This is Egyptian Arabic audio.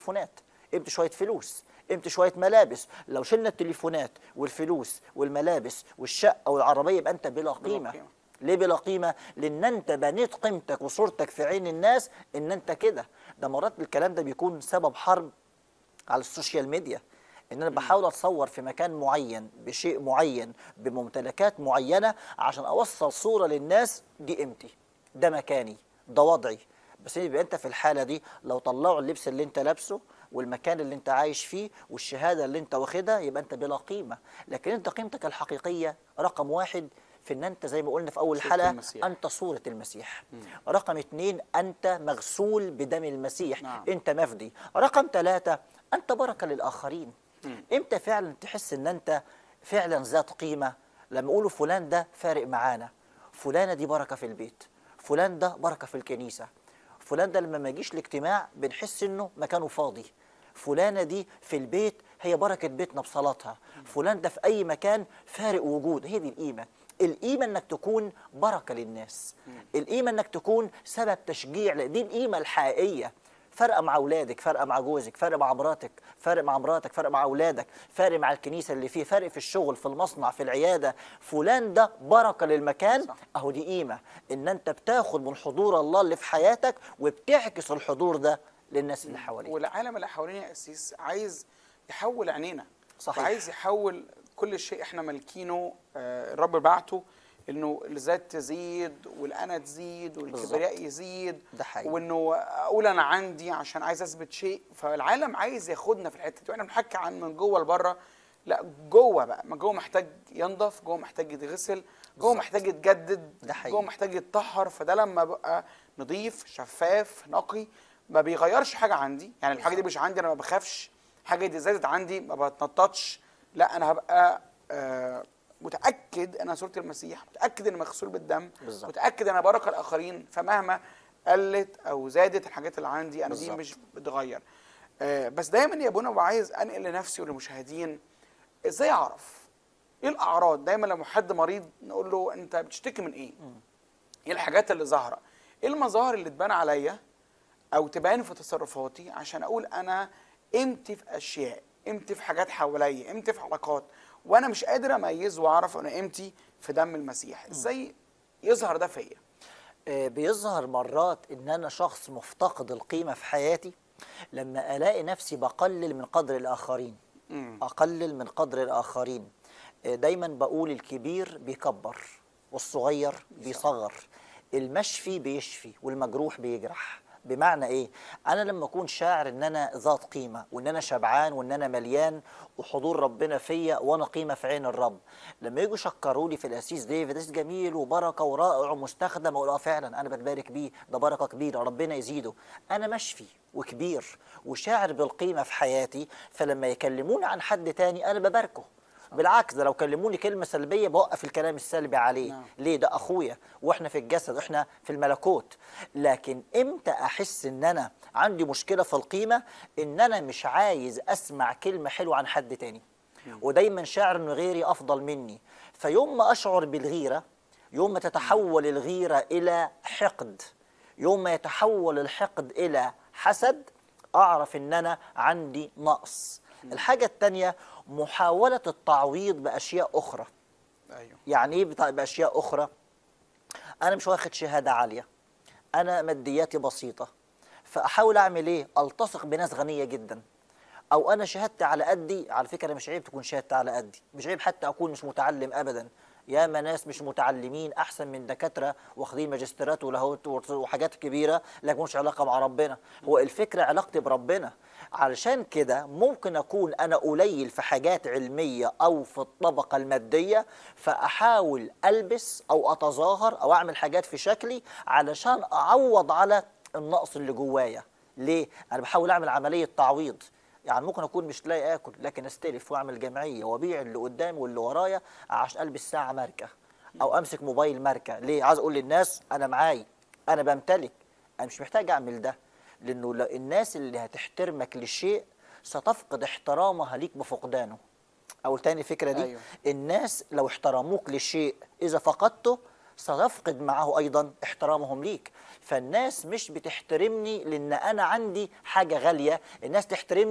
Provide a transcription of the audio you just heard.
تليفونات قيمة شوية فلوس قيمة شوية ملابس لو شلنا التليفونات والفلوس والملابس والشقة والعربية يبقى أنت بلا قيمة قيمة. ليه بلا قيمة؟ لأن أنت بنيت قيمتك وصورتك في عين الناس إن أنت كده ده مرات الكلام ده بيكون سبب حرب على السوشيال ميديا ان انا بحاول اتصور في مكان معين بشيء معين بممتلكات معينه عشان اوصل صوره للناس دي قيمتي ده مكاني ده وضعي بس يبقى انت في الحاله دي لو طلعوا اللبس اللي انت لابسه والمكان اللي انت عايش فيه والشهاده اللي انت واخدها يبقى انت بلا قيمه لكن انت قيمتك الحقيقيه رقم واحد في ان انت زي ما قلنا في اول صورة حلقه المسيح. انت صوره المسيح رقم اتنين انت مغسول بدم المسيح نعم. انت مفدي رقم ثلاثة انت بركه للاخرين امتى فعلا تحس ان انت فعلا ذات قيمه لما يقولوا فلان ده فارق معانا فلانه دي بركه في البيت فلان ده بركه في الكنيسه فلان ده لما ما يجيش الاجتماع بنحس انه مكانه فاضي فلانه دي في البيت هي بركه بيتنا بصلاتها فلان ده في اي مكان فارق وجود هي دي القيمه القيمه انك تكون بركه للناس القيمه انك تكون سبب تشجيع لا، دي القيمه الحقيقيه فرق مع اولادك فرق مع جوزك فرق مع مراتك فرق مع مراتك فرق مع اولادك فرق مع الكنيسه اللي فيه فرق في الشغل في المصنع في العياده فلان ده بركه للمكان صح. اهو دي قيمه ان انت بتاخد من حضور الله اللي في حياتك وبتعكس الحضور ده للناس اللي حواليك والعالم اللي حوالينا يا اسيس عايز يحول عينينا صحيح. وعايز يحول كل شيء احنا مالكينه آه، الرب بعته انه الذات تزيد والانا تزيد والكبرياء يزيد ده حقيقي. وانه اقول انا عندي عشان عايز اثبت شيء فالعالم عايز ياخدنا في الحته دي واحنا بنحكي عن من جوه لبره لا جوه بقى ما جوه محتاج ينضف جوه محتاج يتغسل جوه بالظبط. محتاج يتجدد ده حقيقي. جوه محتاج يتطهر فده لما بقى نظيف شفاف نقي ما بيغيرش حاجه عندي يعني الحاجه دي مش عندي انا ما بخافش حاجه دي زادت عندي ما بتنططش لا انا هبقى آه متاكد انا صوره المسيح متاكد ان مغسول بالدم بالظبط. متاكد ان انا بركه الاخرين فمهما قلت او زادت الحاجات اللي عندي انا دي بالظبط. مش بتغير آه بس دايما يا ابونا ببقى عايز انقل لنفسي وللمشاهدين ازاي اعرف ايه الاعراض دايما لما حد مريض نقول له انت بتشتكي من ايه ايه الحاجات اللي ظاهره ايه المظاهر اللي تبان عليا او تبان في تصرفاتي عشان اقول انا قيمتي في اشياء قيمتي في حاجات حواليا قيمتي في علاقات وانا مش قادر اميز واعرف انا قيمتي في دم المسيح ازاي يظهر ده فيا آه، بيظهر مرات ان انا شخص مفتقد القيمه في حياتي لما الاقي نفسي بقلل من قدر الاخرين مم. اقلل من قدر الاخرين آه، دايما بقول الكبير بيكبر والصغير بيصغر المشفي بيشفي والمجروح بيجرح بمعنى ايه انا لما اكون شاعر ان انا ذات قيمه وان انا شبعان وان انا مليان وحضور ربنا فيا وانا قيمه في عين الرب لما يجوا يشكروا لي في الاسيس ديفيد اسيس جميل وبركه ورائع ومستخدم اقول اه فعلا انا بتبارك بيه ده بركه كبيره ربنا يزيده انا مشفي وكبير وشاعر بالقيمه في حياتي فلما يكلموني عن حد تاني انا بباركه بالعكس ده لو كلموني كلمه سلبيه بوقف الكلام السلبي عليه نعم. ليه ده اخويا واحنا في الجسد واحنا في الملكوت لكن امتى احس ان انا عندي مشكله في القيمه ان انا مش عايز اسمع كلمه حلوه عن حد تاني ودايما شاعر ان غيري افضل مني فيوم ما اشعر بالغيره يوم ما تتحول الغيره الى حقد يوم ما يتحول الحقد الى حسد اعرف ان انا عندي نقص الحاجه الثانيه محاوله التعويض باشياء اخرى ايوه يعني ايه بتاع- باشياء اخرى انا مش واخد شهاده عاليه انا مادياتي بسيطه فاحاول اعمل ايه التصق بناس غنيه جدا او انا شهادتي على قدي على فكره مش عيب تكون شهادتي على قدي مش عيب حتى اكون مش متعلم ابدا ياما ناس مش متعلمين احسن من دكاتره واخدين ماجستيرات ولاهوت وحاجات كبيره لكن مش علاقه مع ربنا هو الفكره علاقتي بربنا علشان كده ممكن اكون انا قليل في حاجات علميه او في الطبقه الماديه فاحاول البس او اتظاهر او اعمل حاجات في شكلي علشان اعوض على النقص اللي جوايا ليه انا بحاول اعمل عمليه تعويض يعني ممكن اكون مش لاقي اكل لكن استلف واعمل جمعيه وابيع اللي قدامي واللي ورايا عشان البس ساعه ماركه او امسك موبايل ماركه ليه عايز اقول للناس انا معاي انا بمتلك انا مش محتاج اعمل ده لانه ل- الناس اللي هتحترمك للشيء ستفقد احترامها ليك بفقدانه او تاني الفكره دي أيوة. الناس لو احترموك لشيء اذا فقدته ستفقد معه ايضا احترامهم ليك فالناس مش بتحترمني لان انا عندي حاجه غاليه الناس تحترمني